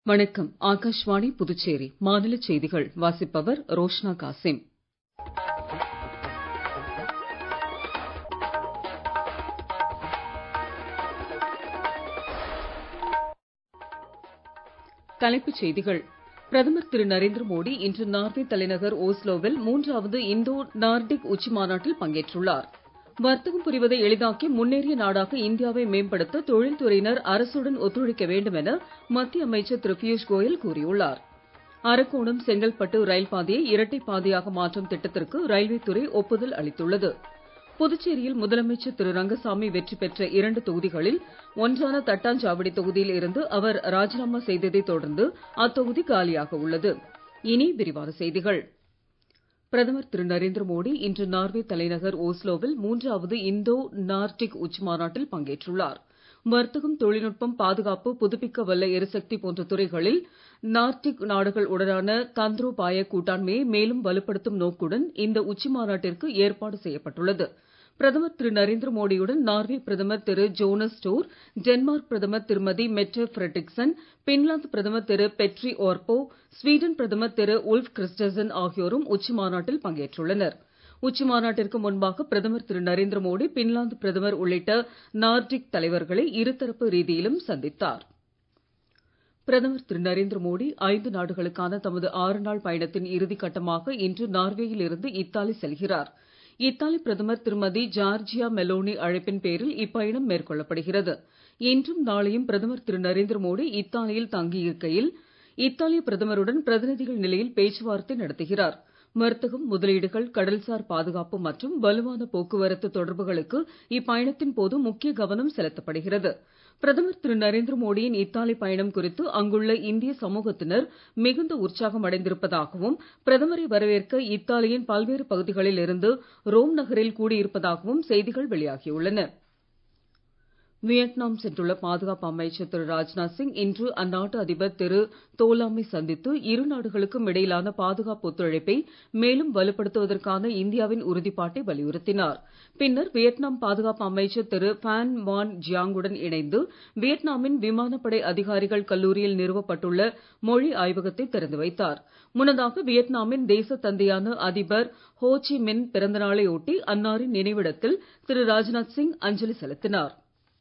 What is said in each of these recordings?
வணக்கம் ஆகாஷ்வாணி புதுச்சேரி மாநிலச் செய்திகள் வாசிப்பவர் ரோஷ்னா காசிம் தலைப்புச் செய்திகள் பிரதமர் திரு நரேந்திர மோடி இன்று நார்வே தலைநகர் ஓஸ்லோவில் மூன்றாவது இந்தோ நார்டிக் உச்சி மாநாட்டில் பங்கேற்றுள்ளார் வர்த்தகம் புரிவதை எளிதாக்கி முன்னேறிய நாடாக இந்தியாவை மேம்படுத்த தொழில்துறையினர் அரசுடன் ஒத்துழைக்க வேண்டும் என மத்திய அமைச்சர் திரு பியூஷ் கோயல் கூறியுள்ளார் அரக்கோணம் செங்கல்பட்டு ரயில் பாதையை இரட்டைப் பாதையாக மாற்றும் திட்டத்திற்கு ரயில்வே துறை ஒப்புதல் அளித்துள்ளது புதுச்சேரியில் முதலமைச்சர் திரு ரங்கசாமி வெற்றி பெற்ற இரண்டு தொகுதிகளில் ஒன்றான தட்டாஞ்சாவடி தொகுதியில் இருந்து அவர் ராஜினாமா செய்ததைத் தொடர்ந்து அத்தொகுதி காலியாக உள்ளது இனி விரிவான செய்திகள் பிரதமர் திரு நரேந்திர மோடி இன்று நார்வே தலைநகர் ஓஸ்லோவில் மூன்றாவது இந்தோ நார்டிக் உச்சி மாநாட்டில் பங்கேற்றுள்ளார் வர்த்தகம் தொழில்நுட்பம் பாதுகாப்பு புதுப்பிக்கவல்ல எரிசக்தி போன்ற துறைகளில் நார்டிக் நாடுகள் உடனான தந்திரோபாய கூட்டாண்மையை மேலும் வலுப்படுத்தும் நோக்குடன் இந்த உச்சி மாநாட்டிற்கு ஏற்பாடு செய்யப்பட்டுள்ளது பிரதமர் திரு நரேந்திர மோடியுடன் நார்வே பிரதமர் திரு ஜோனஸ் ஸ்டோர் டென்மார்க் பிரதமர் திருமதி மெட்டே ஃபிரெட்ரிக்சன் பின்லாந்து பிரதமர் திரு பெட்ரி ஓர்போ ஸ்வீடன் பிரதமர் திரு உல்ஃப் கிறிஸ்டசன் ஆகியோரும் உச்சி மாநாட்டில் பங்கேற்றுள்ளனர் உச்சி மாநாட்டிற்கு முன்பாக பிரதமர் திரு நரேந்திர மோடி பின்லாந்து பிரதமர் உள்ளிட்ட நார்டிக் தலைவர்களை இருதரப்பு ரீதியிலும் சந்தித்தார் பிரதமர் திரு நரேந்திர மோடி ஐந்து நாடுகளுக்கான தமது ஆறு நாள் பயணத்தின் இறுதிக் கட்டமாக இன்று நார்வேயில் இருந்து இத்தாலி செல்கிறார் இத்தாலி பிரதமர் திருமதி ஜார்ஜியா மெலோனி அழைப்பின் பேரில் இப்பயணம் மேற்கொள்ளப்படுகிறது இன்றும் நாளையும் பிரதமர் திரு நரேந்திர மோடி இத்தாலியில் தங்கியிருக்கையில் இத்தாலிய பிரதமருடன் பிரதிநிதிகள் நிலையில் பேச்சுவார்த்தை நடத்துகிறார் வர்த்தகம் முதலீடுகள் கடல்சார் பாதுகாப்பு மற்றும் வலுவான போக்குவரத்து தொடர்புகளுக்கு இப்பயணத்தின் போது முக்கிய கவனம் செலுத்தப்படுகிறது பிரதமர் திரு நரேந்திர மோடியின் இத்தாலி பயணம் குறித்து அங்குள்ள இந்திய சமூகத்தினர் மிகுந்த உற்சாகம் அடைந்திருப்பதாகவும் பிரதமரை வரவேற்க இத்தாலியின் பல்வேறு பகுதிகளில் இருந்து ரோம் நகரில் கூடியிருப்பதாகவும் செய்திகள் வெளியாகியுள்ளன வியட்நாம் சென்றுள்ள பாதுகாப்பு அமைச்சர் திரு ராஜ்நாத் சிங் இன்று அந்நாட்டு அதிபர் திரு தோலாமை சந்தித்து இரு நாடுகளுக்கும் இடையிலான பாதுகாப்பு ஒத்துழைப்பை மேலும் வலுப்படுத்துவதற்கான இந்தியாவின் உறுதிப்பாட்டை வலியுறுத்தினார் பின்னர் வியட்நாம் பாதுகாப்பு அமைச்சர் திரு பான் வான் ஜியாங்குடன் இணைந்து வியட்நாமின் விமானப்படை அதிகாரிகள் கல்லூரியில் நிறுவப்பட்டுள்ள மொழி ஆய்வகத்தை திறந்து வைத்தார் முன்னதாக வியட்நாமின் தேச தந்தையான அதிபர் ஹோ சி மின் பிறந்த நாளை ஒட்டி அன்னாரின் நினைவிடத்தில் திரு ராஜ்நாத் சிங் அஞ்சலி செலுத்தினார்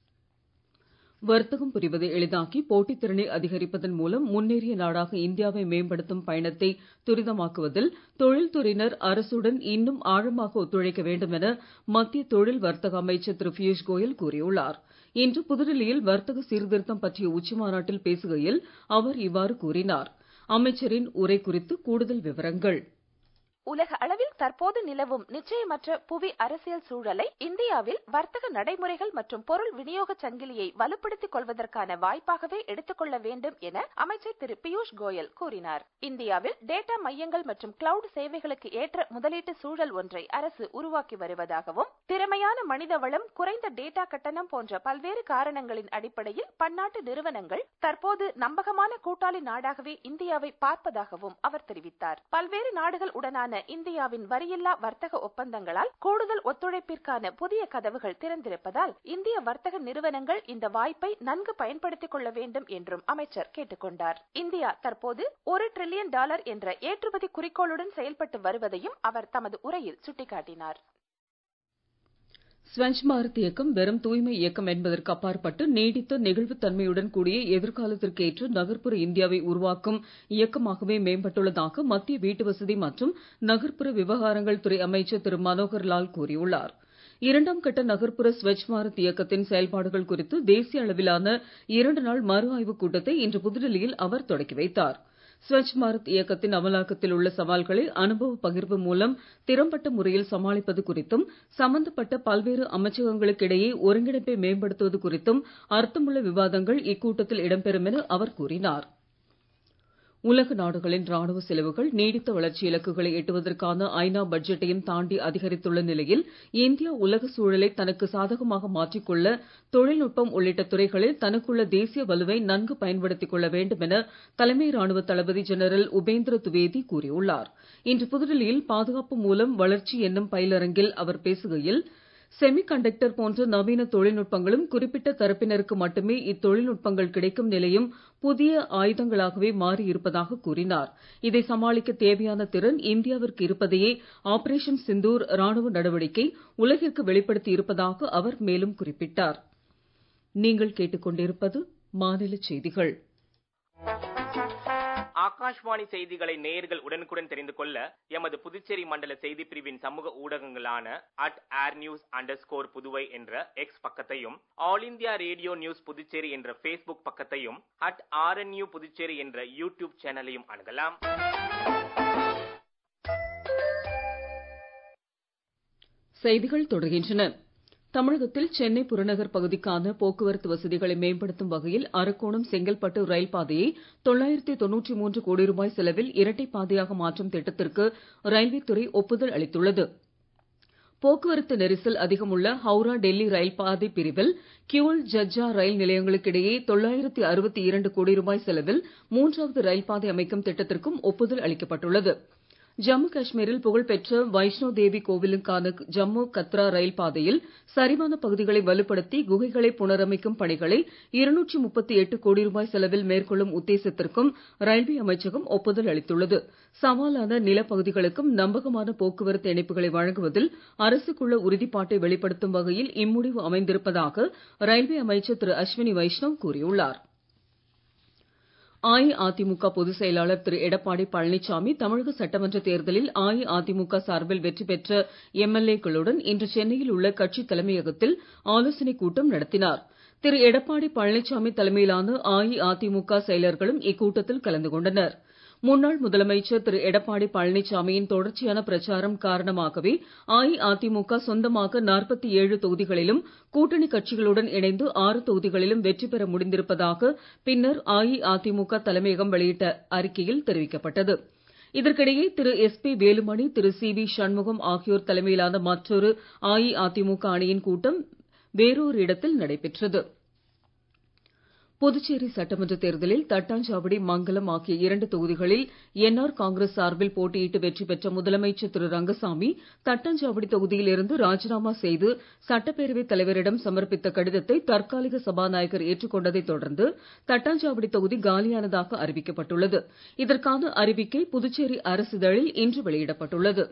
வர்த்தகம் புரிவதை எளிதாக்கி போட்டித் திறனை அதிகரிப்பதன் மூலம் முன்னேறிய நாடாக இந்தியாவை மேம்படுத்தும் பயணத்தை துரிதமாக்குவதில் தொழில்துறையினர் அரசுடன் இன்னும் ஆழமாக ஒத்துழைக்க வேண்டும் என மத்திய தொழில் வர்த்தக அமைச்சர் திரு பியூஷ் கோயல் கூறியுள்ளார் இன்று புதுடெல்லியில் வர்த்தக சீர்திருத்தம் பற்றிய உச்சி மாநாட்டில் பேசுகையில் அவர் இவ்வாறு கூறினார் அமைச்சரின் உரை குறித்து கூடுதல் விவரங்கள் உலக அளவில் தற்போது நிலவும் நிச்சயமற்ற புவி அரசியல் சூழலை இந்தியாவில் வர்த்தக நடைமுறைகள் மற்றும் பொருள் விநியோக சங்கிலியை வலுப்படுத்திக் கொள்வதற்கான வாய்ப்பாகவே எடுத்துக்கொள்ள வேண்டும் என அமைச்சர் திரு பியூஷ் கோயல் கூறினார் இந்தியாவில் டேட்டா மையங்கள் மற்றும் கிளவுட் சேவைகளுக்கு ஏற்ற முதலீட்டு சூழல் ஒன்றை அரசு உருவாக்கி வருவதாகவும் திறமையான மனித வளம் குறைந்த டேட்டா கட்டணம் போன்ற பல்வேறு காரணங்களின் அடிப்படையில் பன்னாட்டு நிறுவனங்கள் தற்போது நம்பகமான கூட்டாளி நாடாகவே இந்தியாவை பார்ப்பதாகவும் அவர் தெரிவித்தார் பல்வேறு நாடுகள் உடனான இந்தியாவின் வரியில்லா வர்த்தக ஒப்பந்தங்களால் கூடுதல் ஒத்துழைப்பிற்கான புதிய கதவுகள் திறந்திருப்பதால் இந்திய வர்த்தக நிறுவனங்கள் இந்த வாய்ப்பை நன்கு பயன்படுத்திக் கொள்ள வேண்டும் என்றும் அமைச்சர் கேட்டுக்கொண்டார் இந்தியா தற்போது ஒரு டிரில்லியன் டாலர் என்ற ஏற்றுமதி குறிக்கோளுடன் செயல்பட்டு வருவதையும் அவர் தமது உரையில் சுட்டிக்காட்டினார் ஸ்வச் பாரத் இயக்கம் வெறும் தூய்மை இயக்கம் என்பதற்கு அப்பாற்பட்டு நீடித்த நெகிழ்வுத் தன்மையுடன் கூடிய எதிர்காலத்திற்கு ஏற்ற நகர்ப்புற இந்தியாவை உருவாக்கும் இயக்கமாகவே மேம்பட்டுள்ளதாக மத்திய வீட்டுவசதி மற்றும் நகர்ப்புற விவகாரங்கள் துறை அமைச்சர் திரு மனோகர் லால் கூறியுள்ளார் இரண்டாம் கட்ட நகர்ப்புற ஸ்வச் பாரத் இயக்கத்தின் செயல்பாடுகள் குறித்து தேசிய அளவிலான இரண்டு நாள் மறு ஆய்வுக் கூட்டத்தை இன்று புதுடெல்லியில் அவர் தொடக்கி வைத்தார் ஸ்வச் பாரத் இயக்கத்தின் அமலாக்கத்தில் உள்ள சவால்களை அனுபவ பகிர்வு மூலம் திறம்பட்ட முறையில் சமாளிப்பது குறித்தும் சம்பந்தப்பட்ட பல்வேறு அமைச்சகங்களுக்கு இடையே ஒருங்கிணைப்பை மேம்படுத்துவது குறித்தும் அர்த்தமுள்ள விவாதங்கள் இக்கூட்டத்தில் இடம்பெறும் என அவர் கூறினார் உலக நாடுகளின் ராணுவ செலவுகள் நீடித்த வளர்ச்சி இலக்குகளை எட்டுவதற்கான ஐநா பட்ஜெட்டையும் தாண்டி அதிகரித்துள்ள நிலையில் இந்தியா உலக சூழலை தனக்கு சாதகமாக மாற்றிக்கொள்ள தொழில்நுட்பம் உள்ளிட்ட துறைகளில் தனக்குள்ள தேசிய வலுவை நன்கு பயன்படுத்திக் கொள்ள வேண்டும் என தலைமை ராணுவ தளபதி ஜெனரல் உபேந்திர துவேதி கூறியுள்ளார் இன்று புதுடெல்லியில் பாதுகாப்பு மூலம் வளர்ச்சி என்னும் பயிலரங்கில் அவர் பேசுகையில் செமி கண்டக்டர் போன்ற நவீன தொழில்நுட்பங்களும் குறிப்பிட்ட தரப்பினருக்கு மட்டுமே இத்தொழில்நுட்பங்கள் கிடைக்கும் நிலையும் புதிய ஆயுதங்களாகவே மாறி இருப்பதாக கூறினார் இதை சமாளிக்க தேவையான திறன் இந்தியாவிற்கு இருப்பதையே ஆபரேஷன் சிந்தூர் ராணுவ நடவடிக்கை உலகிற்கு வெளிப்படுத்தி இருப்பதாக அவர் மேலும் குறிப்பிட்டார் நீங்கள் கேட்டுக்கொண்டிருப்பது மாநில செய்திகள் ஆகாஷ்வாணி செய்திகளை நேயர்கள் உடனுக்குடன் தெரிந்து கொள்ள எமது புதுச்சேரி மண்டல செய்தி பிரிவின் சமூக ஊடகங்களான at air news underscore Puduvai என்ற எக்ஸ் பக்கத்தையும் All India Radio News Puducherry என்ற ஃபேஸ்புக் பக்கத்தையும் அட் ஆர்என்யூ புதுச்சேரி என்ற யூடியூப் சேனலையும் அணுகலாம் செய்திகள் தொடர்கின்றன தமிழகத்தில் சென்னை புறநகர் பகுதிக்கான போக்குவரத்து வசதிகளை மேம்படுத்தும் வகையில் அரக்கோணம் செங்கல்பட்டு ரயில் பாதையை தொள்ளாயிரத்தி தொன்னூற்றி மூன்று கோடி ரூபாய் செலவில் இரட்டை பாதையாக மாற்றும் திட்டத்திற்கு ரயில்வே துறை ஒப்புதல் அளித்துள்ளது போக்குவரத்து நெரிசல் அதிகமுள்ள ஹவுரா டெல்லி ரயில் பாதை பிரிவில் கிவுல் ஜஜ்ஜா ரயில் நிலையங்களுக்கு இடையே தொள்ளாயிரத்தி அறுபத்தி இரண்டு கோடி ரூபாய் செலவில் மூன்றாவது ரயில் பாதை அமைக்கும் திட்டத்திற்கும் ஒப்புதல் அளிக்கப்பட்டுள்ளது ஜம்மு காஷ்மீரில் புகழ்பெற்ற வைஷ்ணோ தேவி கோவிலுக்கான ஜம்மு கத்ரா ரயில் பாதையில் சரிவான பகுதிகளை வலுப்படுத்தி குகைகளை புனரமைக்கும் பணிகளை இருநூற்றி முப்பத்தி எட்டு கோடி ரூபாய் செலவில் மேற்கொள்ளும் உத்தேசத்திற்கும் ரயில்வே அமைச்சகம் ஒப்புதல் அளித்துள்ளது சவாலான நிலப்பகுதிகளுக்கும் நம்பகமான போக்குவரத்து இணைப்புகளை வழங்குவதில் அரசுக்குள்ள உறுதிப்பாட்டை வெளிப்படுத்தும் வகையில் இம்முடிவு அமைந்திருப்பதாக ரயில்வே அமைச்சர் திரு அஸ்வினி வைஷ்ணவ் கூறியுள்ளார் அஇஅதிமுக பொதுச் செயலாளர் திரு எடப்பாடி பழனிசாமி தமிழக சட்டமன்ற தேர்தலில் அஇஅதிமுக சார்பில் வெற்றி பெற்ற எம்எல்ஏக்களுடன் இன்று சென்னையில் உள்ள கட்சி தலைமையகத்தில் ஆலோசனைக் கூட்டம் நடத்தினார் திரு எடப்பாடி பழனிசாமி தலைமையிலான அஇஅதிமுக செயலர்களும் இக்கூட்டத்தில் கலந்து கொண்டனர் முன்னாள் முதலமைச்சர் திரு எடப்பாடி பழனிசாமியின் தொடர்ச்சியான பிரச்சாரம் காரணமாகவே அஇஅதிமுக சொந்தமாக நாற்பத்தி ஏழு தொகுதிகளிலும் கூட்டணி கட்சிகளுடன் இணைந்து ஆறு தொகுதிகளிலும் வெற்றி பெற முடிந்திருப்பதாக பின்னர் அஇஅதிமுக தலைமையகம் வெளியிட்ட அறிக்கையில் தெரிவிக்கப்பட்டது இதற்கிடையே திரு எஸ் பி வேலுமணி திரு சி வி சண்முகம் ஆகியோர் தலைமையிலான மற்றொரு அஇஅதிமுக அணியின் கூட்டம் வேறொரு இடத்தில் நடைபெற்றது புதுச்சேரி சட்டமன்ற தேர்தலில் தட்டாஞ்சாவடி மங்கலம் ஆகிய இரண்டு தொகுதிகளில் என்ஆர் காங்கிரஸ் சார்பில் போட்டியிட்டு வெற்றி பெற்ற முதலமைச்சர் திரு ரங்கசாமி தட்டாஞ்சாவடி தொகுதியில் இருந்து ராஜினாமா செய்து சட்டப்பேரவைத் தலைவரிடம் சமர்ப்பித்த கடிதத்தை தற்காலிக சபாநாயகர் ஏற்றுக்கொண்டதைத் தொடர்ந்து தட்டாஞ்சாவடி தொகுதி காலியானதாக அறிவிக்கப்பட்டுள்ளது இதற்கான அறிவிக்கை புதுச்சேரி அரசிதழில் இன்று வெளியிடப்பட்டுள்ளது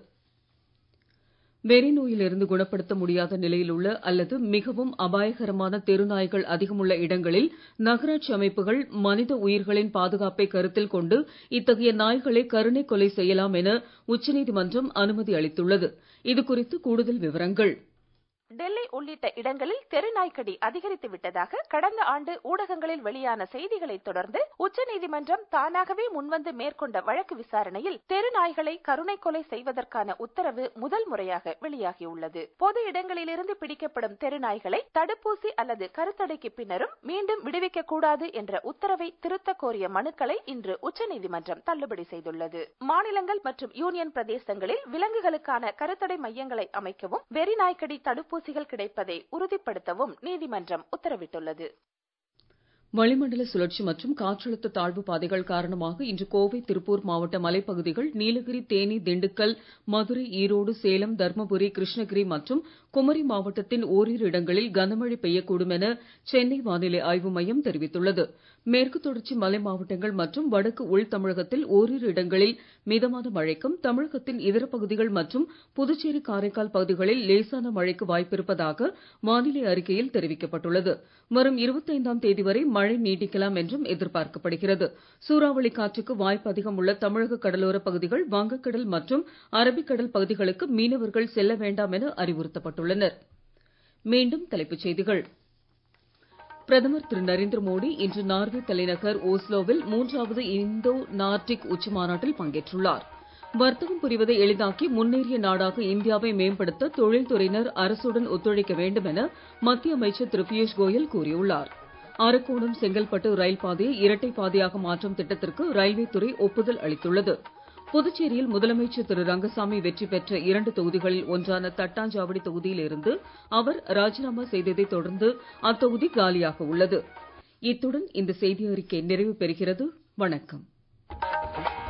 வெறி நோயில் இருந்து குணப்படுத்த முடியாத நிலையில் உள்ள அல்லது மிகவும் அபாயகரமான தெருநாய்கள் அதிகமுள்ள இடங்களில் நகராட்சி அமைப்புகள் மனித உயிர்களின் பாதுகாப்பை கருத்தில் கொண்டு இத்தகைய நாய்களை கருணை கொலை செய்யலாம் என உச்சநீதிமன்றம் அனுமதி அளித்துள்ளது இது குறித்து கூடுதல் விவரங்கள் டெல்லி உள்ளிட்ட இடங்களில் தெருநாய்க்கடி அதிகரித்து விட்டதாக கடந்த ஆண்டு ஊடகங்களில் வெளியான செய்திகளை தொடர்ந்து உச்சநீதிமன்றம் தானாகவே முன்வந்து மேற்கொண்ட வழக்கு விசாரணையில் தெருநாய்களை கருணை கொலை செய்வதற்கான உத்தரவு முதல் முறையாக வெளியாகியுள்ளது பொது இடங்களிலிருந்து பிடிக்கப்படும் தெருநாய்களை தடுப்பூசி அல்லது கருத்தடைக்கு பின்னரும் மீண்டும் விடுவிக்க கூடாது என்ற உத்தரவை திருத்த கோரிய மனுக்களை இன்று உச்சநீதிமன்றம் தள்ளுபடி செய்துள்ளது மாநிலங்கள் மற்றும் யூனியன் பிரதேசங்களில் விலங்குகளுக்கான கருத்தடை மையங்களை அமைக்கவும் வெறிநாய்க்கடி தடுப்பு தடுப்பூசிகள் கிடைப்பதை உறுதிப்படுத்தவும் நீதிமன்றம் உத்தரவிட்டுள்ளது வளிமண்டல சுழற்சி மற்றும் காற்றழுத்த தாழ்வு பாதைகள் காரணமாக இன்று கோவை திருப்பூர் மாவட்ட மலைப்பகுதிகள் நீலகிரி தேனி திண்டுக்கல் மதுரை ஈரோடு சேலம் தர்மபுரி கிருஷ்ணகிரி மற்றும் குமரி மாவட்டத்தின் ஓரிரு இடங்களில் கனமழை பெய்யக்கூடும் என சென்னை வானிலை ஆய்வு மையம் தெரிவித்துள்ளது மேற்கு தொடர்ச்சி மலை மாவட்டங்கள் மற்றும் வடக்கு உள் தமிழகத்தில் ஓரிரு இடங்களில் மிதமான மழைக்கும் தமிழகத்தின் இதர பகுதிகள் மற்றும் புதுச்சேரி காரைக்கால் பகுதிகளில் லேசான மழைக்கு வாய்ப்பிருப்பதாக வானிலை அறிக்கையில் தெரிவிக்கப்பட்டுள்ளது வரும் இருபத்தைந்தாம் தேதி வரை மழை நீடிக்கலாம் என்றும் எதிர்பார்க்கப்படுகிறது சூறாவளி காற்றுக்கு வாய்ப்பு அதிகம் உள்ள தமிழக கடலோர பகுதிகள் வங்கக்கடல் மற்றும் அரபிக்கடல் பகுதிகளுக்கு மீனவர்கள் செல்ல வேண்டாம் என அறிவுறுத்தப்பட்டுள்ளனர் மீண்டும் தலைப்புச் செய்திகள் பிரதமர் திரு நரேந்திர மோடி இன்று நார்வே தலைநகர் ஓஸ்லோவில் மூன்றாவது இந்தோ நார்டிக் உச்சி மாநாட்டில் பங்கேற்றுள்ளார் வர்த்தகம் புரிவதை எளிதாக்கி முன்னேறிய நாடாக இந்தியாவை மேம்படுத்த தொழில்துறையினர் அரசுடன் ஒத்துழைக்க வேண்டும் என மத்திய அமைச்சர் திரு பியூஷ் கோயல் கூறியுள்ளார் அரக்கோணம் செங்கல்பட்டு ரயில் பாதையை இரட்டை பாதையாக மாற்றும் திட்டத்திற்கு ரயில்வே துறை ஒப்புதல் அளித்துள்ளது புதுச்சேரியில் முதலமைச்சர் திரு ரங்கசாமி வெற்றி பெற்ற இரண்டு தொகுதிகளில் ஒன்றான தட்டாஞ்சாவடி தொகுதியில் இருந்து அவர் ராஜினாமா செய்ததைத் தொடர்ந்து அத்தொகுதி காலியாக உள்ளது இத்துடன் இந்த செய்தி அறிக்கை நிறைவு பெறுகிறது வணக்கம்